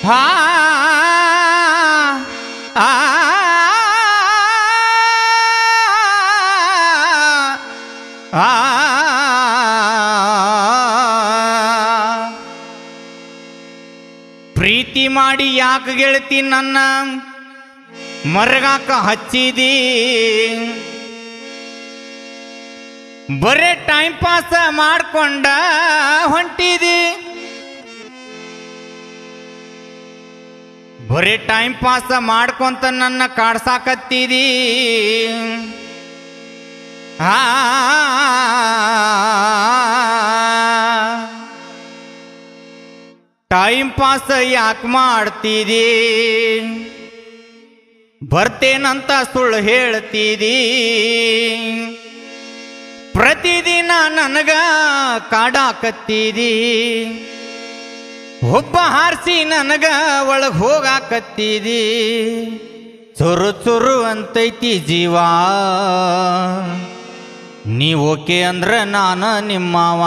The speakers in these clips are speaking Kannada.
ಹಾ ಆ ಆ ಪ್ರೀತಿ ಮಾಡಿ ಯಾಕೆ ಗೆಳತಿ ನನ್ನ ಮರಗಾಕ ಹಚ್ಚಿದಿ ಬರೇ ಟೈಮ್ ಪಾಸ್ ಮಾಡ್ಕೊಂಡ ಹೊಂಟಿದಿ ಬರೀ ಟೈಮ್ ಪಾಸ್ ಮಾಡ್ಕೊಂತ ನನ್ನ ಕಾಡ್ಸಾಕತ್ತಿದಿ ಆ ಟೈಮ್ ಪಾಸ್ ಯಾಕೆ ಮಾಡ್ತಿದಿ ಬರ್ತೇನಂತ ಸುಳ್ಳು ಹೇಳ್ತಿದಿ ಪ್ರತಿದಿನ ನನಗ ಕಾಡಾಕತ್ತಿದಿ ಒಬ್ಬ ಹಾರಿಸಿ ನನಗ ಒಳಗ್ ಹೋಗಾಕತ್ತಿದಿ ಚುರು ಚುರು ಅಂತೈತಿ ಜೀವ ನೀ ಓಕೆ ಅಂದ್ರ ನಾನ ನಿಮ್ಮವ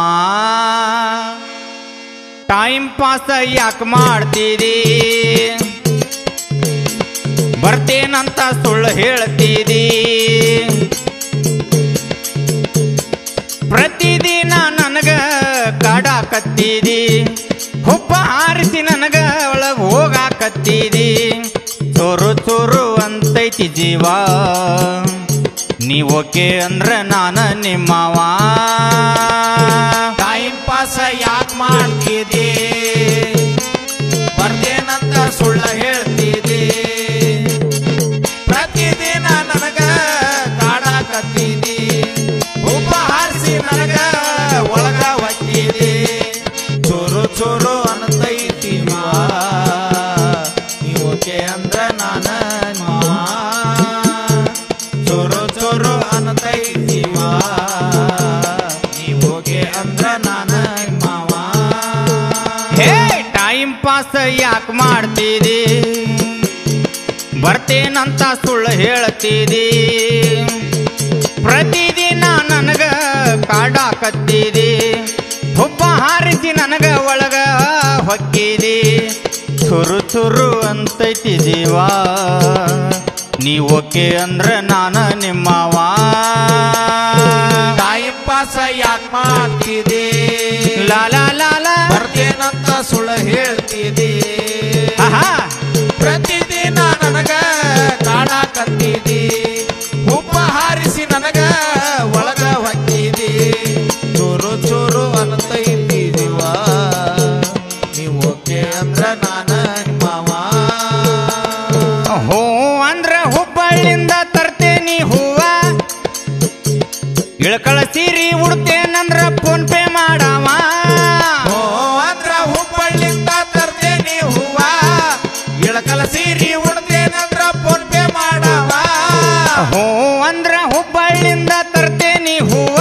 ಟೈಮ್ ಪಾಸ್ ಯಾಕೆ ಮಾಡ್ತಿದಿ ಬರ್ತೇನಂತ ಸುಳ್ಳು ಹೇಳ್ತಿದಿ ಪ್ರತಿದಿನ ನನಗ ಕಾಡಾಕತ್ತಿದಿ ಹುಬ್ಬ ಹಾರಿಸಿ ನನಗ ಒಳಗ ಹೋಗಾಕತ್ತಿದಿ ಚೋರು ಚೋರು ಅಂತೈತಿ ಜೀವ ನೀ ಓಕೆ ಅಂದ್ರ ನಾನ ನಿಮ್ಮವ ಟೈಮ್ ಪಾಸ್ ಯಾಕೆ ಮಾಡ್ತಿದಿ ಬರ್ತೇನಂತ ಸುಳ್ಳ ಹೇಳ್ತಿದಿ ಪ್ರತಿದಿನ ನನಗ ಕಾಡಾಕತ್ತಿದಿ ಒಬ್ಬ ಹಾರಿಸಿ ನನಗ ಒಳಗ ಒತ್ತಿದಿ ಚೂರು ಚೂರು ಅನ್ನತೈತಿ ಮಾ ನೀ ಓಕೆ ಅಂದ್ರ ನಾನ ಮಾವ ಚೋರು ಚೋರು ಅನ್ನತೈತಿ ಮಾ ನೀ ಓಕೆ ಅಂದ್ರ ನಾನ ಮಾವ ಹೇ ಟೈಮ್ ಪಾಸ್ ಯಾಕೆ ಮಾಡ್ತಿದಿ ಬರ್ತೇನಂತ ಸುಳ್ಳು ಹೇಳ್ತಿದಿ ಪ್ರತಿದಿನ ನನಗ ಕಾಡಾಕತ್ತಿದಿ ಹುಬ್ಬ ಹಾರಿಸಿ ನನಗ ಒಳಗ ಹೊಕ್ಕಿದಿ ಚುರು ಚುರು ಅಂತೈತಿ ಜೀವ ನೀ ಓಕೆ ಅಂದ್ರ ನಾನ ನಿಮ್ಮವ ಟೈಮ್ ಪಾಸ್ ಯಾಕೆ ಮಾಡ್ತಿದಿ ಲಾ ಲಾ ಲಾ ಲಾ ಬರ್ತೇನಂತ ಸುಳ್ಳು ಹೇಳ್ತಿದಿ ಆಹಾ ಪ್ರತಿದಿನ ನನಗ ಕಾಡಾಕತ್ತಿದಿ ಉಪ್ಪ ಹಾರಿಸಿ ನನಗ ಒಳಗ ಹೊಕ್ಕಿದಿ ಚೂರು ಚೂರು ಅನ್ನತೈತಿ ಜೀವ ನೀವು ಓಕೆ ಅಂದ್ರ ನಾನ ಮಾವ ಹೋ ಅಂದ್ರ ಹುಬ್ಬಳ್ಳಿಂದ ತರ್ತೇನಿ ಹೂವ ಇಳ್ಕಳ ಸೀರಿ ಉಡ್ತೇನಂದ್ರ ಫೋನ್ ಪೇ ಮಾಡವ ಓ ಅಂದ್ರ ಹುಬ್ಬಳ್ಳಿಂದ ತರ್ತೇನಿ ಹೂವ ಇಳಕಲ ಸೀರಿ ಉಡ್ತೇನಂದ್ರ ಫೋನ್ ಪೇ ಮಾಡವ ಹೋ ಅಂದ್ರ ಹುಬ್ಬಳ್ಳಿಂದ ತರ್ತೇನಿ ಹೂವ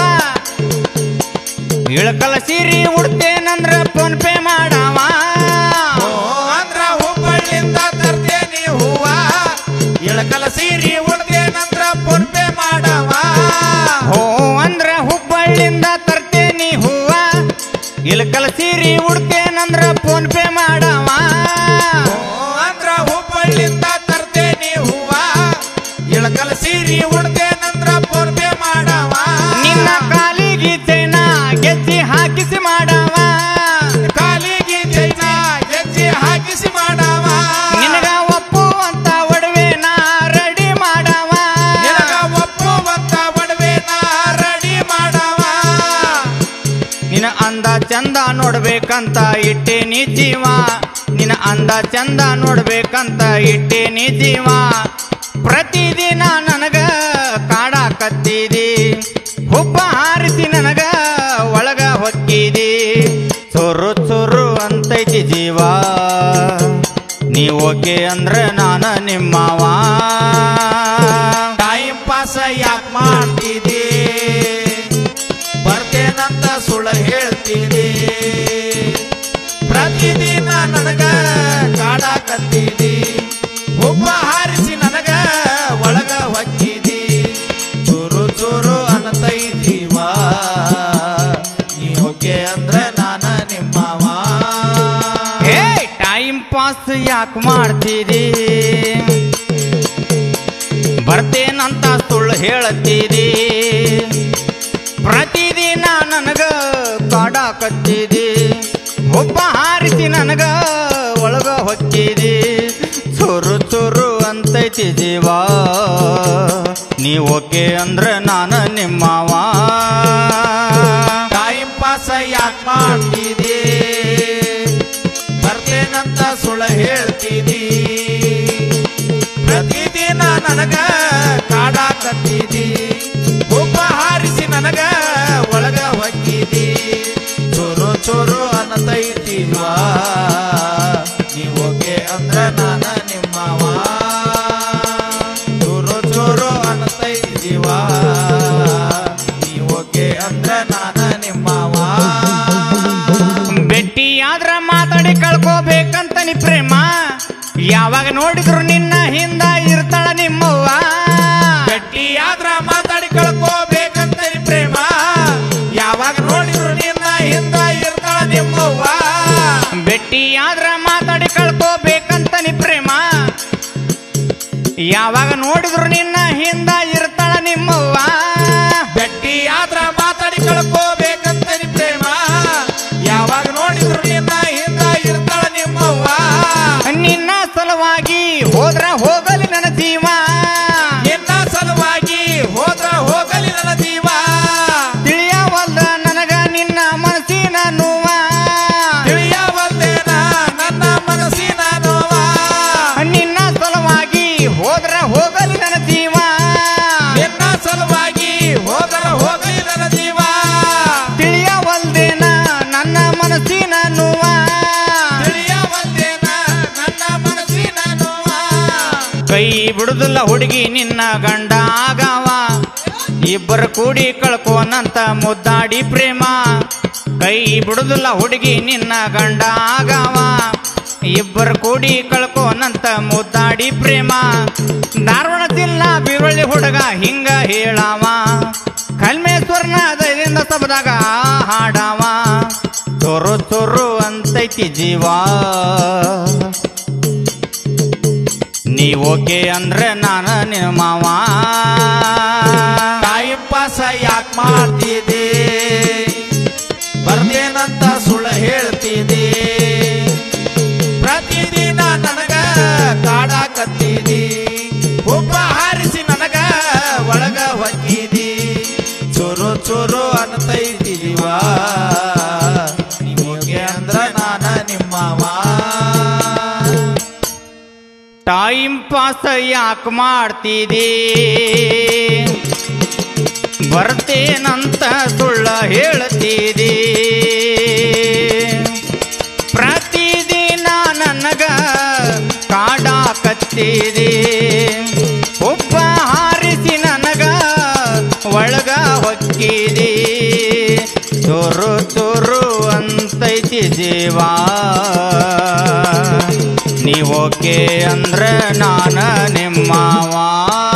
ಇಳ್ಕಳ ಸೀರಿ ಉಡ್ತೇನಂದ್ರ ಫೋನ್ ಪೇ ಮಾಡವ ಓ ಅಂದ್ರ ಹುಬ್ಬಳ್ಳಿಂದ ತರ್ತೇನಿ ಹೂವ ಇಳಕಲ ಸೀರಿ ಉಡ್ತೇನಂದ್ರ ಫೋನ್ ಪೇ ಮಾಡವ ಹೋ ಅಂದ್ರ ಹುಬ್ಬಳ್ಳಿಂದ ತರ್ತೇನಿ ಹೂವ ಇಳ್ಕಳ ಸೀರಿ ಉಡ್ತೇನಂದ್ರ ಫೋನ್ ಪೇ ಮಾಡವ ಓ ಅಂದ್ರ ಹುಬ್ಬಳ್ಳಿಂದ ತರ್ತೇನಿ ಹೂವ ಇಳಕಲ ಸೀರಿ ಉಡ್ತೇನಂದ್ರ ಫೋನ್ ಪೇ ಮಾಡವ ನಿನ್ನ ಕಾಲಿಗೆ ಚೈನ ಗೆಜ್ಜಿ ಹಾಕಿಸಿ ಮಾಡವ ಕಾಲಿಗೆ ಜೈನ ಗೆಜ್ಜೆ ಹಾಕಿಸಿ ಮಾಡವ ನಿನಗ ಒಪ್ಪು ಅಂತ ಒಡವೆನ ರೆಡಿ ಮಾಡವ ನಿನಗ ಒಪ್ಪುವಂತ ಒಡವೆನ ರೆಡಿ ಮಾಡವ ನಿನ್ನ ಅಂದ ಚಂದ ನೋಡ್ಬೇಕಂತ ಇಟ್ಟೇನಿ ಜೀವ ನಿನ್ನ ಅಂದ ಚಂದ ನೋಡ್ಬೇಕಂತ ಇಟ್ಟೇನಿ ಜೀವ ಪ್ರತಿದಿನ ನನಗ ಕಾಡಾಕತ್ತಿದಿ ಹುಬ್ಬ ಹಾರಿಸಿ ನನಗ ಒಳಗ ಹೊಕ್ಕಿದಿ ಚೊರು ಚೊರು ಅಂತೈತಿ ಜೀವ ನೀ ಓಕೆ ಅಂದ್ರ ನಾನ ನಿಮ್ಮವ ಟೈಮ್ ಪಾಸ್ ಯಾಕೆ ಮಾಡ್ತಿದಿ ಬರ್ತೇನಂತ ಸುಳ್ಳು ಹೇಳ್ತಿದಿ ಪ್ರತಿದಿನ ನನಗ ಕಾಡಾಕತ್ತಿದಿ ಒಬ್ಬ ಹಾರಿಸಿ ನನಗ ಒಳಗ ಹೊಕ್ಕಿದಿ ಚೂರು ಚೂರು ಅನ್ನತೈತಿವ ನೀ ಓಕೆ ಅಂದ್ರ ನಾನ ನಿಮ್ಮವ ಹೇ ಟೈಮ್ ಪಾಸ್ ಯಾಕೆ ಮಾಡ್ತೀರಿ ಬರ್ತೇನಂತ ಸುಳ್ಳು ಹೇಳ್ತೀರಿ ಪ್ರತಿದಿನ ನನಗ ಕಾಡಾಕತ್ತೀರಿ ಒಬ್ಬ ಹಾರಿಸಿ ನನಗ ಒಳಗ ಹೊಕ್ಕಿರಿ ಚುರು ಚುರು ಅಂತೈತಿ ಜೀವ ನೀವು ಓಕೆ ಅಂದ್ರೆ ನಾನು ನಿಮ್ಮವ ಟೈಮ್ ಪಾಸ ಯಾಕೆ ಮಾಡ್ತಿದಿ ಬರ್ತೇನಂತ ಸುಳ್ಳು ಹೇಳ್ತಿದಿ ಪ್ರತಿದಿನ ನನಗ ಕಾಡಾಕತ್ತಿದಿ ಒಬ್ಬ ಹಾರಿಸಿ ನನಗ ಒಳಗ ಹೊಕ್ಕಿದಿ ಚೋರು ಚೋರು ಅನ್ನತೈತಿಲ್ವಾ ನೀವೋಕೆ ಅಂದ್ರ ನಾನ ನಿಮ್ಮವ ಚೋರು ಚೋರು ಅನ್ನತೈತಿವಾ ನೀವೋಕೆ ಅಂದ್ರ ನಾನ ನಿಮ್ಮವ ಭೇಟಿಯಾದ್ರ ಮಾತಾಡಿ ಕಳ್ಕೋಬೇಕಂತ ನೀ ಪ್ರೇಮ ಯಾವಾಗ ನೋಡಿದ್ರು ನಿನ್ನ ಹಿಂದ ಇರ್ತಾಳ ನಿಮ್ಮವ್ವ ಗಟ್ಟಿಯಾದ್ರ ಮಾತಾಡಿ ಕಳ್ಕೋಬೇಕಂತ ನೀ ಪ್ರೇಮ ಯಾವಾಗ ನೋಡಿದ್ರು ನಿನ್ನ ಹಿಂದ ಇರ್ತಾಳ ನಿಮ್ಮವ್ವ ಭೇಟಿಯಾದ್ರ ಮಾತಾಡಿ ಕಳ್ಕೋಬೇಕಂತ ನೀ ಪ್ರೇಮ ಯಾವಾಗ ನೋಡಿದ್ರು ನಿನ್ನ ಹಿಂದ ಇರ್ತಾಳ ನಿಮ್ಮವ್ವ ಗಟ್ಟಿಯಾದ್ರ ಮಾತಾಡಿ ಕಳ್ಕೋಬೇಕಂತ ನೀ ಪ್ರೇಮ ಯಾವಾಗ ನೋಡಿದ್ರು ನಿನ್ನ ಹಿಂದ ಇರ್ತಾಳ ನಿಮ್ಮವ್ವ ನಿನ್ನ ಸಲುವಾಗಿ ಹೋದ್ರ ಹೋಗಲಿ ನನ್ನ ಜೀವ ನಿನ್ನ ಸಲುವಾಗಿ ಹೋದ್ರ ಹೋಗಲಿ ನನ್ನ ಜೀವ ತಿಳಿಯವಲ್ದ ನನಗ ನಿನ್ನ ಮನಸ್ಸಿನ ನೋವ ತಿಳಿಯವಲ್ದೇನ ನನ್ನ ಮನಸ್ಸಿನ ನೋವ ನಿನ್ನ ಸಲುವಾಗಿ ಹೋದ್ರ ಹೋಗಲಿ ನನ್ನ ಜೀವ ನಿನ್ನ ಸಲುವಾಗಿ ಹೋದರ ಹೋಗಲಿ ನನ್ನ ಜೀವ ತಿಳಿಯವಲ್ದೇನ ನನ್ನ ಮನಸ್ಸಿನ ನೋವ ತಿಳಿಯವಲ್ದೇನ ನನ್ನ ಮನಸ್ಸಿನ ನೋವ ಕೈ ಬಿಡುದಿಲ್ಲ ಹುಡುಗಿ ನಿನ್ನ ಗಂಡ ಆಗವ ಇಬ್ಬರು ಕೂಡಿ ಕಳ್ಕೋನಂತ ಮುದ್ದಾಡಿ ಪ್ರೇಮ ಕೈ ಬಿಡುದಿಲ್ಲ ಹುಡುಗಿ ನಿನ್ನ ಗಂಡ ಆಗವ ಇಬ್ಬರು ಕೂಡಿ ಕಳ್ಕೋನಂತ ಮುದ್ದಾಡಿ ಪ್ರೇಮ ಧಾರವಾಡ ಜಿಲ್ಲಾ ಬಿರುವಳ್ಳಿ ಹುಡುಗ ಹಿಂಗ ಹೇಳವ ಕಲ್ಮೇಶ್ವರನ ದಯದಿಂದ ಸಬದಾಗ ಹಾಡವ ಚೊರು ಚೊರು ಅಂತೈತಿ ಜೀವ ನೀವೋಕೆ ಅಂದ್ರೆ ನಾನು ನಿಮ್ಮ ಮಾವ ಟೈಮ್ ಪಾಸ ಯಾಕೆ ಮಾಡ್ತಿದ್ದೆ ಬರ್ದೇನಂತ ಸುಳ್ಳು ಹೇಳ್ತಿದ್ದೆ ಪ್ರತಿದಿನ ನನಗ ಕಾಡಾಕತ್ತಿದಿ ಒಬ್ಬ ಹಾರಿಸಿ ನನಗ ಒಳಗ ಹೊಕ್ಕಿದಿ ಚೂರು ಚೂರು ಅನ್ನತೈತಿದೀವಾ ನಿಮಗೆ ಅಂದ್ರ ನಾನ ನಿಮ್ಮವ ಟೈಮ್ ಪಾಸ್ ಯಾಕೆ ಮಾಡ್ತಿದಿ ಬರ್ತೇನಂತ ಸುಳ್ಳ ಹೇಳ್ತಿದಿ ಪ್ರತಿದಿನ ನನಗ ಕಾಡಾಕತ್ತಿದಿ ಒಬ್ಬ ಹಾರಿಸಿ ನನಗ ಒಳಗ ಹೊಕ್ಕಿದಿ ಚುರು ಚುರು ಅಂತೈತಿ ಜೀವ ನೀವೋಕೆ ಅಂದ್ರೆ ನಾನು ನಿಮ್ಮವ